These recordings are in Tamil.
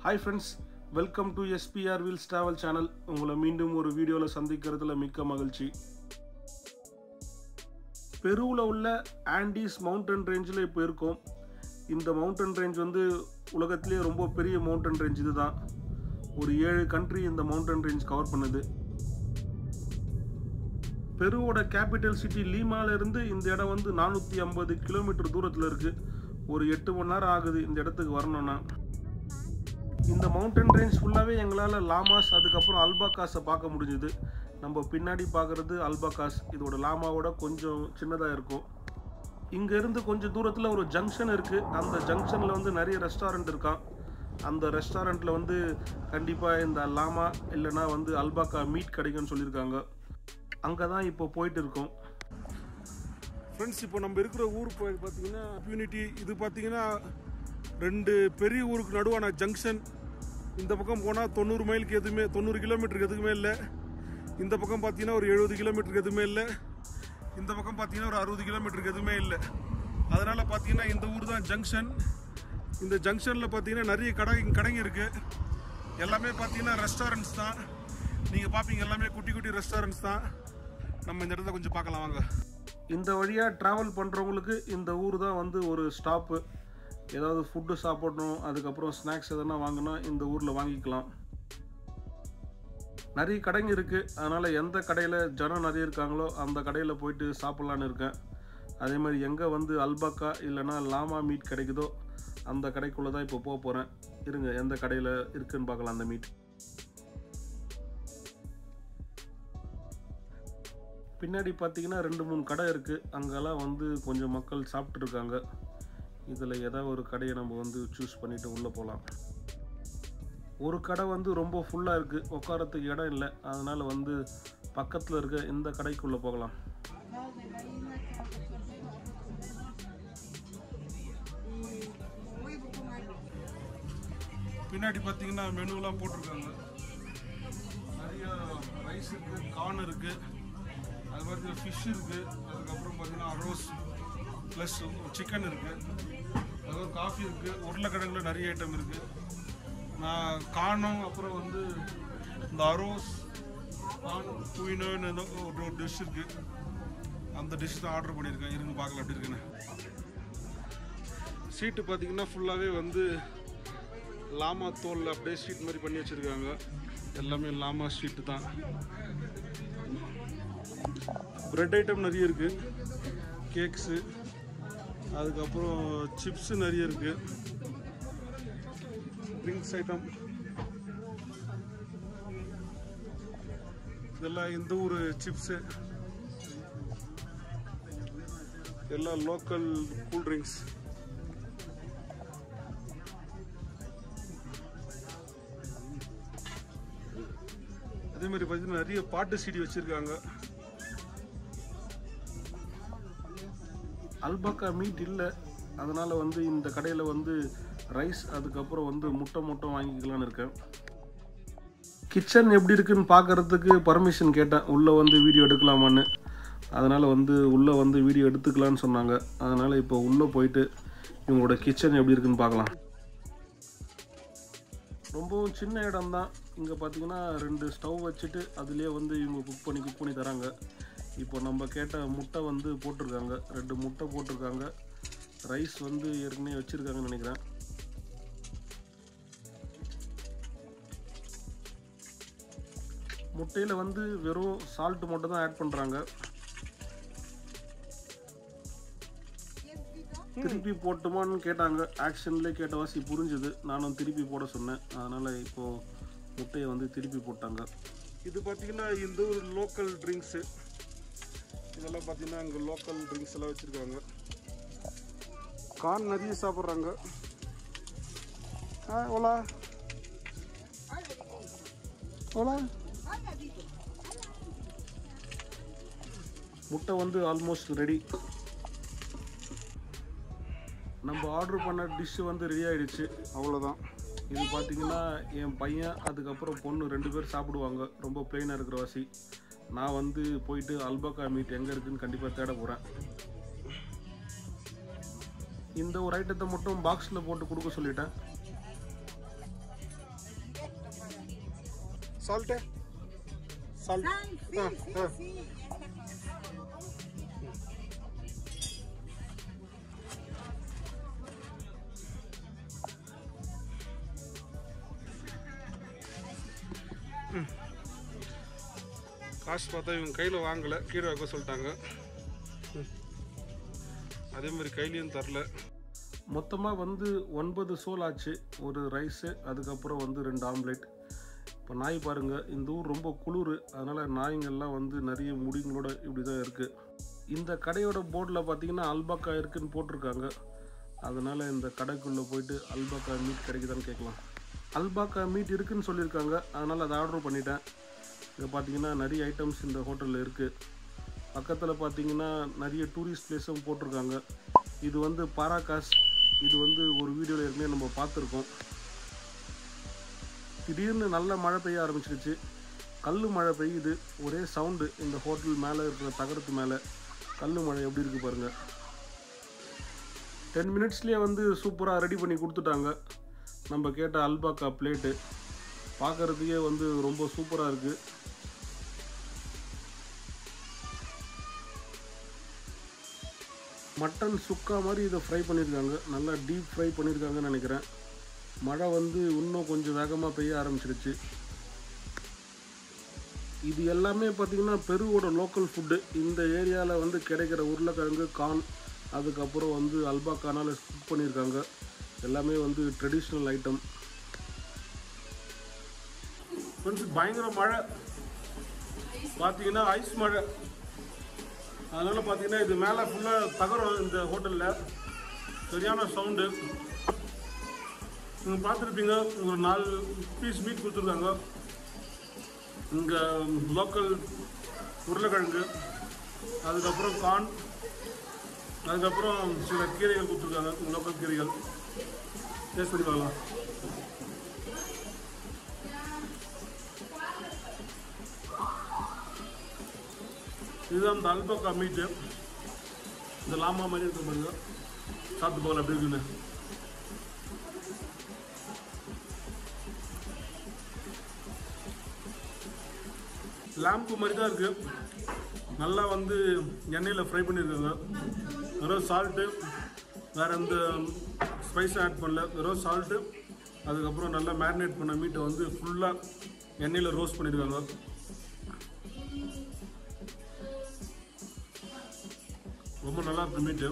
Hi friends welcome to SPR wheels travel channel உங்களை மீண்டும் ஒரு வீடியோவில் சந்திக்கிறதுல மிக்க மகிழ்ச்சி பெருவில் உள்ள ஆண்டீஸ் மவுண்டன் ரேஞ்சில் இப்போ இருக்கோம் இந்த மவுண்டன் ரேஞ்ச் வந்து உலகத்திலே ரொம்ப பெரிய மவுண்டன் ரேஞ்ச் இதுதான் ஒரு ஏழு கண்ட்ரி இந்த மவுண்டன் ரேஞ்ச் கவர் பண்ணுது பெருவோட கேபிட்டல் சிட்டி லீமால இருந்து இந்த இடம் வந்து நானூற்றி ஐம்பது கிலோமீட்டர் தூரத்தில் இருக்குது ஒரு எட்டு மணி நேரம் ஆகுது இந்த இடத்துக்கு வரணும்னா இந்த மவுண்டன் ரேஞ்ச் ஃபுல்லாகவே எங்களால் லாமாஸ் அதுக்கப்புறம் அல்பாகாஸை பார்க்க முடிஞ்சுது நம்ம பின்னாடி பார்க்குறது அல்பாகாஸ் இதோட லாமாவோட கொஞ்சம் சின்னதாக இருக்கும் இங்கேருந்து கொஞ்சம் தூரத்தில் ஒரு ஜங்ஷன் இருக்குது அந்த ஜங்ஷனில் வந்து நிறைய ரெஸ்டாரண்ட் இருக்கான் அந்த ரெஸ்டாரண்ட்டில் வந்து கண்டிப்பாக இந்த லாமா இல்லைன்னா வந்து அல்பாக்கா மீட் கிடைக்கும்னு சொல்லியிருக்காங்க அங்கே தான் இப்போ போயிட்டு இருக்கோம் ஃப்ரெண்ட்ஸ் இப்போ நம்ம இருக்கிற ஊர் போய் பார்த்தீங்கன்னா யூனிட்டி இது பார்த்தீங்கன்னா ரெண்டு பெரிய ஊருக்கு நடுவான ஜங்ஷன் இந்த பக்கம் போனால் தொண்ணூறு மைலுக்கு எதுவுமே தொண்ணூறு கிலோமீட்டருக்கு எதுவுமே இல்லை இந்த பக்கம் பார்த்தீங்கன்னா ஒரு எழுபது கிலோமீட்டருக்கு எதுவுமே இல்லை இந்த பக்கம் பார்த்தீங்கன்னா ஒரு அறுபது கிலோமீட்டருக்கு எதுவுமே இல்லை அதனால் பார்த்தீங்கன்னா இந்த ஊர் தான் ஜங்ஷன் இந்த ஜங்ஷனில் பார்த்தீங்கன்னா நிறைய கடை கடைங்க இருக்குது எல்லாமே பார்த்தீங்கன்னா ரெஸ்டாரண்ட்ஸ் தான் நீங்கள் பார்ப்பீங்க எல்லாமே குட்டி குட்டி ரெஸ்டாரண்ட்ஸ் தான் நம்ம இந்த இடத்த கொஞ்சம் பார்க்கலாம் வாங்க இந்த வழியாக ட்ராவல் பண்ணுறவங்களுக்கு இந்த ஊர் தான் வந்து ஒரு ஸ்டாப்பு ஏதாவது ஃபுட்டு சாப்பிடணும் அதுக்கப்புறம் ஸ்நாக்ஸ் எதனா வாங்கினா இந்த ஊரில் வாங்கிக்கலாம் நிறைய கடைங்க இருக்குது அதனால் எந்த கடையில் ஜனம் நிறைய இருக்காங்களோ அந்த கடையில் போயிட்டு சாப்பிட்லான்னு இருக்கேன் அதே மாதிரி எங்கே வந்து அல்பாக்கா இல்லைன்னா லாமா மீட் கிடைக்குதோ அந்த கடைக்குள்ளே தான் இப்போ போக போகிறேன் இருங்க எந்த கடையில் இருக்குன்னு பார்க்கலாம் அந்த மீட் பின்னாடி பார்த்தீங்கன்னா ரெண்டு மூணு கடை இருக்குது அங்கெல்லாம் வந்து கொஞ்சம் மக்கள் சாப்பிட்ருக்காங்க இதில் ஏதாவது ஒரு கடையை நம்ம வந்து சூஸ் பண்ணிவிட்டு உள்ளே போகலாம் ஒரு கடை வந்து ரொம்ப ஃபுல்லாக இருக்குது உட்காரத்துக்கு இடம் இல்லை அதனால் வந்து பக்கத்தில் இருக்க இந்த கடைக்குள்ளே போகலாம் பின்னாடி பார்த்தீங்கன்னா மெனுலாம் போட்டிருக்காங்க நிறைய ரைஸ் இருக்குது கார்ன் இருக்குது அது பார்த்தீங்கன்னா ஃபிஷ் இருக்குது அதுக்கப்புறம் பார்த்தீங்கன்னா ரோஸ் ப்ளஸ் சிக்கன் இருக்குது அதுவும் காஃபி இருக்குது உருளைக்கிழங்குல நிறைய ஐட்டம் இருக்குது நான் காணும் அப்புறம் வந்து இந்த அரோஸ் கான் குயினோன்னு ஏதோ ஒரு ஒரு டிஷ் இருக்குது அந்த டிஷ் தான் ஆர்டர் பண்ணியிருக்கேன் இருங்க பார்க்கலாம் எப்படி இருக்குன்னு சீட்டு பார்த்தீங்கன்னா ஃபுல்லாகவே வந்து லாமா தோல் அப்படியே ஷீட் மாதிரி பண்ணி வச்சுருக்காங்க எல்லாமே லாமா ஷீட்டு தான் ப்ரெட் ஐட்டம் நிறைய இருக்குது கேக்ஸு அதுக்கப்புறம் சிப்ஸு நிறைய இருக்குது ட்ரிங்க்ஸ் ஐட்டம் இதெல்லாம் இந்த ஊர் சிப்ஸு எல்லாம் லோக்கல் கூல் ட்ரிங்க்ஸ் அதே மாதிரி பார்த்தீங்கன்னா நிறைய பாட்டு சீடி வச்சுருக்காங்க அல்பாக்கா மீட் இல்லை அதனால் வந்து இந்த கடையில் வந்து ரைஸ் அதுக்கப்புறம் வந்து முட்டை முட்டை வாங்கிக்கலான்னு இருக்கேன் கிச்சன் எப்படி இருக்குன்னு பார்க்கறதுக்கு பர்மிஷன் கேட்டேன் உள்ளே வந்து வீடியோ எடுக்கலாமான்னு அதனால் வந்து உள்ளே வந்து வீடியோ எடுத்துக்கலான்னு சொன்னாங்க அதனால் இப்போ உள்ளே போயிட்டு இவங்களோட கிச்சன் எப்படி இருக்குன்னு பார்க்கலாம் ரொம்பவும் சின்ன இடம் தான் இங்கே பார்த்தீங்கன்னா ரெண்டு ஸ்டவ் வச்சுட்டு அதுலேயே வந்து இவங்க குக் பண்ணி குக் பண்ணி தராங்க இப்போ நம்ம கேட்ட முட்டை வந்து போட்டிருக்காங்க ரெண்டு முட்டை போட்டிருக்காங்க ரைஸ் வந்து ஏற்கனவே வச்சுருக்காங்கன்னு நினைக்கிறேன் முட்டையில் வந்து வெறும் சால்ட் மட்டும் தான் ஆட் பண்ணுறாங்க திருப்பி போட்டுமான்னு கேட்டாங்க ஆக்ஷன்லேயே கேட்ட வாசி புரிஞ்சுது நானும் திருப்பி போட சொன்னேன் அதனால் இப்போது முட்டையை வந்து திருப்பி போட்டாங்க இது பார்த்திங்கன்னா இந்த ஒரு லோக்கல் ட்ரிங்க்ஸு இதெல்லாம் பார்த்தீங்கன்னா இங்கே லோக்கல் ட்ரிங்க்ஸ் எல்லாம் வச்சுருக்காங்க கார்ன் நிறைய சாப்பிட்றாங்க ஆ ஓலா ஓலா முட்டை வந்து ஆல்மோஸ்ட் ரெடி நம்ம ஆர்டர் பண்ண டிஷ்ஷு வந்து ரெடி ஆகிடுச்சு அவ்வளோதான் இது பார்த்தீங்கன்னா என் பையன் அதுக்கப்புறம் பொண்ணு ரெண்டு பேர் சாப்பிடுவாங்க ரொம்ப பிளெயினாக இருக்கிற வாசி நான் வந்து போயிட்டு அல்பாக்கா மீட் எங்கே இருக்குன்னு கண்டிப்பாக தேட போகிறேன் இந்த ஒரு ஐட்டத்தை மட்டும் பாக்ஸில் போட்டு கொடுக்க சொல்லிட்டேன் salt salt Sal, Ah, sí, sí, ah. sí. காசு பார்த்தா இவங்க கையில் வாங்கலை கீழே வைக்க சொல்லிட்டாங்க ம். அதே மாதிரி கையிலையும் தரல மொத்தமாக வந்து ஒன்பது சோல் ஆச்சு ஒரு ரைஸு அதுக்கப்புறம் வந்து ரெண்டு ஆம்லேட் இப்போ நாய் பாருங்கள் இந்த ஊர் ரொம்ப குளிர் அதனால் நாய்ங்கள்லாம் வந்து நிறைய முடிங்களோட இப்படி தான் இருக்குது இந்த கடையோட போர்டில் பார்த்தீங்கன்னா அல்பாக்கா இருக்குன்னு போட்டிருக்காங்க அதனால் இந்த கடைக்குள்ளே போயிட்டு அல்பாக்கா மீட் கிடைக்குதான்னு கேட்கலாம் அல்பாக்கா மீட் இருக்குன்னு சொல்லியிருக்காங்க அதனால் அதை ஆர்டர் பண்ணிட்டேன் இங்கே பார்த்தீங்கன்னா நிறைய ஐட்டம்ஸ் இந்த ஹோட்டலில் இருக்குது பக்கத்தில் பார்த்தீங்கன்னா நிறைய டூரிஸ்ட் பிளேஸும் போட்டிருக்காங்க இது வந்து பாராகாஸ் இது வந்து ஒரு வீடியோவில் ஏற்கனவே நம்ம பார்த்துருக்கோம் திடீர்னு நல்ல மழை பெய்ய ஆரம்பிச்சிருச்சு கல் மழை பெய்யுது ஒரே சவுண்டு இந்த ஹோட்டல் மேலே இருக்கிற தகரத்து மேலே கல் மழை எப்படி இருக்குது பாருங்கள் டென் மினிட்ஸ்லேயே வந்து சூப்பராக ரெடி பண்ணி கொடுத்துட்டாங்க நம்ம கேட்ட அல்பாக்கா பிளேட்டு பார்க்குறதுக்கே வந்து ரொம்ப சூப்பராக இருக்குது மட்டன் சுக்கா மாதிரி இதை ஃப்ரை பண்ணியிருக்காங்க நல்லா டீப் ஃப்ரை பண்ணியிருக்காங்கன்னு நினைக்கிறேன் மழை வந்து இன்னும் கொஞ்சம் வேகமாக பெய்ய ஆரம்பிச்சிருச்சு இது எல்லாமே பார்த்திங்கன்னா பெருவோட லோக்கல் ஃபுட்டு இந்த ஏரியாவில் வந்து கிடைக்கிற உருளைக்கிழங்கு கான் அதுக்கப்புறம் வந்து அல்பாக்கானால் குக் பண்ணியிருக்காங்க எல்லாமே வந்து ட்ரெடிஷ்னல் ஐட்டம் கொஞ்சம் பயங்கர மழை பார்த்தீங்கன்னா ஐஸ் மழை அதனால் பார்த்தீங்கன்னா இது மேலே ஃபுல்லாக தகரம் இந்த ஹோட்டலில் சரியான சவுண்டு நீங்கள் பார்த்துருப்பீங்க ஒரு நாலு பீஸ் மீட் கொடுத்துருக்காங்க இங்கே லோக்கல் உருளைக்கிழங்கு அதுக்கப்புறம் கார்ன் அதுக்கப்புறம் சில கீரைகள் கொடுத்துருக்காங்க லோக்கல் கீரைகள் டேஸ்ட் பண்ணி பார்க்கலாம் இதுதான் இந்த அல்பக்கா மீட்டு இந்த லாமா மாதிரி இருக்க பாருங்க சாப்பிட்டு போகலாம் எப்படி இருக்குன்னு லாம்பு மாதிரி தான் இருக்கு நல்லா வந்து எண்ணெயில் ஃப்ரை பண்ணியிருக்காங்க வெறும் சால்ட்டு வேற எந்த ஸ்பைஸும் ஆட் பண்ணல வெறும் சால்ட்டு அதுக்கப்புறம் நல்லா மேரினேட் பண்ண மீட்டை வந்து ஃபுல்லாக எண்ணெயில் ரோஸ்ட் பண்ணியிருக்காங்க ரொம்ப நல்லா இருக்கு மீட்டு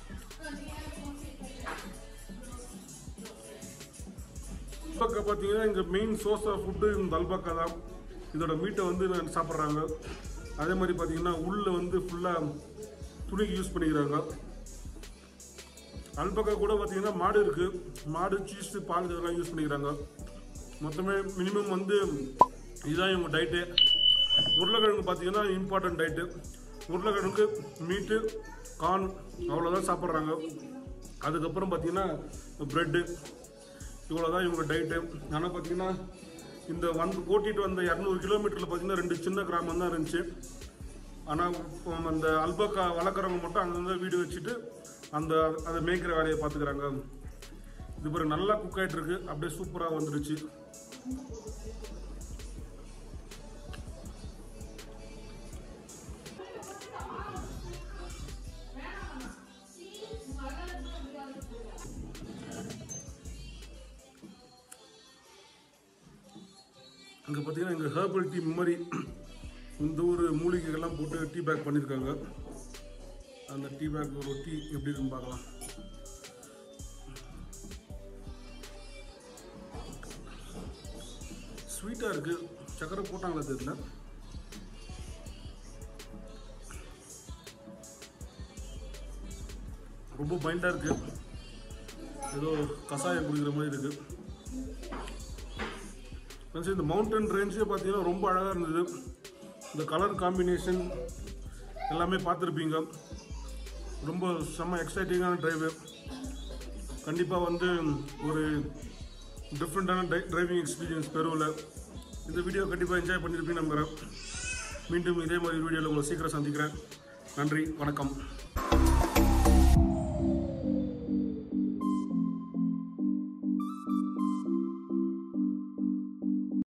அல்பாக்கா பார்த்தீங்கன்னா இங்கே மெயின் சோர்ஸ் ஆஃப் ஃபுட்டு இந்த அல்பாக்கா தான் இதோட மீட்டை வந்து நான் சாப்பிட்றாங்க அதே மாதிரி பார்த்தீங்கன்னா உள்ள வந்து ஃபுல்லாக துணிக்கு யூஸ் பண்ணிக்கிறாங்க அல்பக்கா கூட பார்த்தீங்கன்னா மாடு இருக்குது மாடு சீஸ் பால் இதெல்லாம் யூஸ் பண்ணிக்கிறாங்க மொத்தமே மினிமம் வந்து இதுதான் இவங்க டயட்டு உருளைக்கிழங்கு பார்த்தீங்கன்னா இம்பார்ட்டன்ட் டயட்டு உருளைக்கிழங்கு மீட்டு கார்ன் அவ்வளோதான் சாப்பிட்றாங்க அதுக்கப்புறம் பார்த்தீங்கன்னா ப்ரெட்டு இவ்வளோ தான் இவங்க டயட்டு ஆனால் பார்த்தீங்கன்னா இந்த வந்து ஓட்டிட்டு வந்த இரநூறு கிலோமீட்டரில் பார்த்தீங்கன்னா ரெண்டு சின்ன கிராமம் தான் இருந்துச்சு ஆனால் அந்த அல்பக்கா வளர்க்குறவங்க மட்டும் அங்கங்கே வீடு வச்சுட்டு அந்த அதை மேய்க்கிற வேலையை பார்த்துக்கிறாங்க இது பிறகு நல்லா குக் ஆகிட்டு இருக்கு அப்படியே சூப்பராக வந்துடுச்சு அங்கே பார்த்தீங்கன்னா இங்கே ஹேர்பல் டீ மாதிரி இந்த ஒரு மூலிகைகள்லாம் போட்டு டீ பேக் பண்ணியிருக்காங்க அந்த டீ பேக் ஒரு டீ எப்படி இருக்குன்னு பார்க்கலாம் ஸ்வீட்டாக இருக்குது சக்கரை போட்டாங்களா தெரியல ரொம்ப மைல்டாக இருக்குது ஏதோ கஷாயம் குடிக்கிற மாதிரி இருக்குது ஃப்ரெண்ட்ஸ் இந்த மவுண்டன் ரேஞ்சே பார்த்தீங்கன்னா ரொம்ப அழகாக இருந்தது இந்த கலர் காம்பினேஷன் எல்லாமே பார்த்துருப்பீங்க ரொம்ப செம்ம எக்ஸைட்டிங்கான டிரைவு கண்டிப்பாக வந்து ஒரு டிஃப்ரெண்ட்டான டை டிரைவிங் எக்ஸ்பீரியன்ஸ் பெறுவில் இந்த வீடியோ கண்டிப்பாக என்ஜாய் பண்ணியிருப்பீங்க நம்புகிறேன் மீண்டும் இதே மாதிரி வீடியோவில் உங்களை சீக்கிரம் சந்திக்கிறேன் நன்றி வணக்கம்